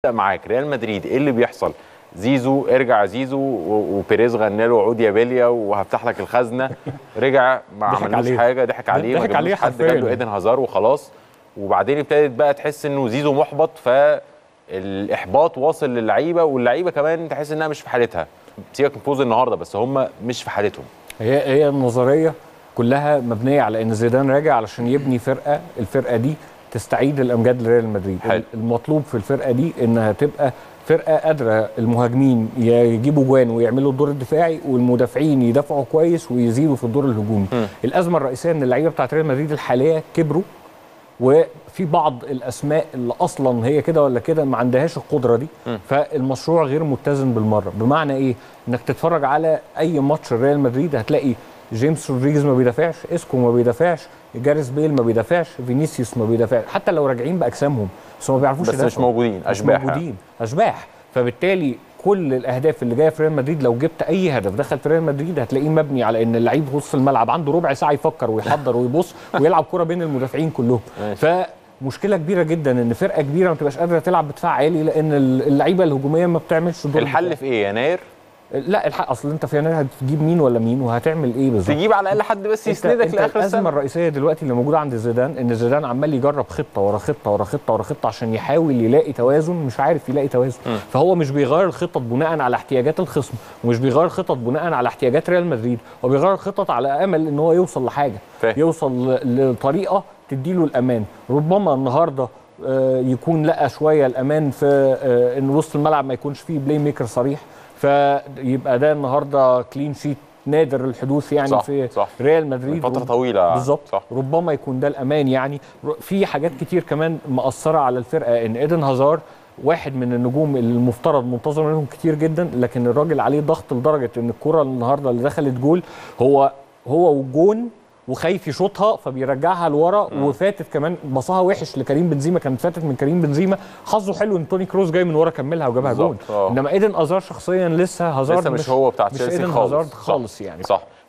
معاك ريال مدريد ايه اللي بيحصل زيزو ارجع زيزو و- وبيريز غنى له عود يا بيليا وهفتح لك الخزنه رجع ما ضحك عملوش عليه. حاجه ضحك عليه ما ضحك عليه جابلوش حد حرفياً. جاب له ايدن هازار وخلاص وبعدين ابتدت بقى تحس انه زيزو محبط فالاحباط واصل للعيبه واللعيبه كمان تحس انها مش في حالتها سيبك من فوز النهارده بس هم مش في حالتهم هي هي النظريه كلها مبنيه على ان زيدان راجع علشان يبني فرقه الفرقه دي تستعيد الامجاد لريال مدريد حلو. المطلوب في الفرقه دي انها تبقى فرقه قادره المهاجمين يجيبوا جوان ويعملوا الدور الدفاعي والمدافعين يدافعوا كويس ويزيدوا في الدور الهجومي الازمه الرئيسيه ان اللعيبه بتاعت ريال مدريد الحاليه كبروا وفي بعض الاسماء اللي اصلا هي كده ولا كده ما عندهاش القدره دي فالمشروع غير متزن بالمره بمعنى ايه انك تتفرج على اي ماتش ريال مدريد هتلاقي جيمس رودريجيز ما بيدافعش اسكو ما بيدافعش جاريس بيل ما بيدافعش فينيسيوس ما بيدافعش حتى لو راجعين باجسامهم بس ما بيعرفوش بس مش يدافعوا. موجودين مش اشباح موجودين اشباح فبالتالي كل الاهداف اللي جايه في ريال مدريد لو جبت اي هدف دخل في ريال مدريد هتلاقيه مبني على ان اللعيب في وسط الملعب عنده ربع ساعه يفكر ويحضر ويبص ويلعب كره بين المدافعين كلهم ماشي. فمشكله كبيره جدا ان فرقه كبيره ما تبقاش قادره تلعب بدفاع عالي لان اللعيبه الهجوميه ما بتعملش دور الحل دفاع. في ايه يناير لا الحق اصل انت في يناير هتجيب مين ولا مين وهتعمل ايه بالظبط تجيب على الاقل حد بس انت- يسندك انت لاخر الازمه السنه الرئيسيه دلوقتي اللي موجوده عند زيدان ان زيدان عمال يجرب خطه ورا خطه ورا خطه ورا خطه عشان يحاول يلاقي توازن مش عارف يلاقي توازن فهو مش بيغير الخطط بناء على احتياجات الخصم ومش بيغير خطط بناء على احتياجات ريال مدريد هو بيغير خطط على امل ان هو يوصل لحاجه فاهم. يوصل ل- لطريقه تديله الامان ربما النهارده آه، يكون لقى شويه الامان في آه، ان وسط الملعب ما يكونش فيه بلاي ميكر صريح فيبقى ده النهارده كلين شيت نادر الحدوث يعني صح، في صح. ريال مدريد من فتره رب- طويله بالظبط صح ربما يكون ده الامان يعني ر- في حاجات كتير كمان مأثره على الفرقه ان ايدن هازار واحد من النجوم اللي المفترض منتظر منهم كتير جدا لكن الراجل عليه ضغط لدرجه ان الكره النهارده اللي دخلت جول هو هو والجون وخايف يشوطها فبيرجعها لورا وفاتت كمان بصاها وحش لكريم بنزيما كانت فاتت من كريم بنزيما حظه حلو ان توني كروز جاي من ورا كملها وجابها جول بالظبط، آه. انما ايدن ازار شخصيا لسه هازارد لسه مش هو بتاع مش تشيلسي ايدن خالص هازارد صح. خالص يعني صح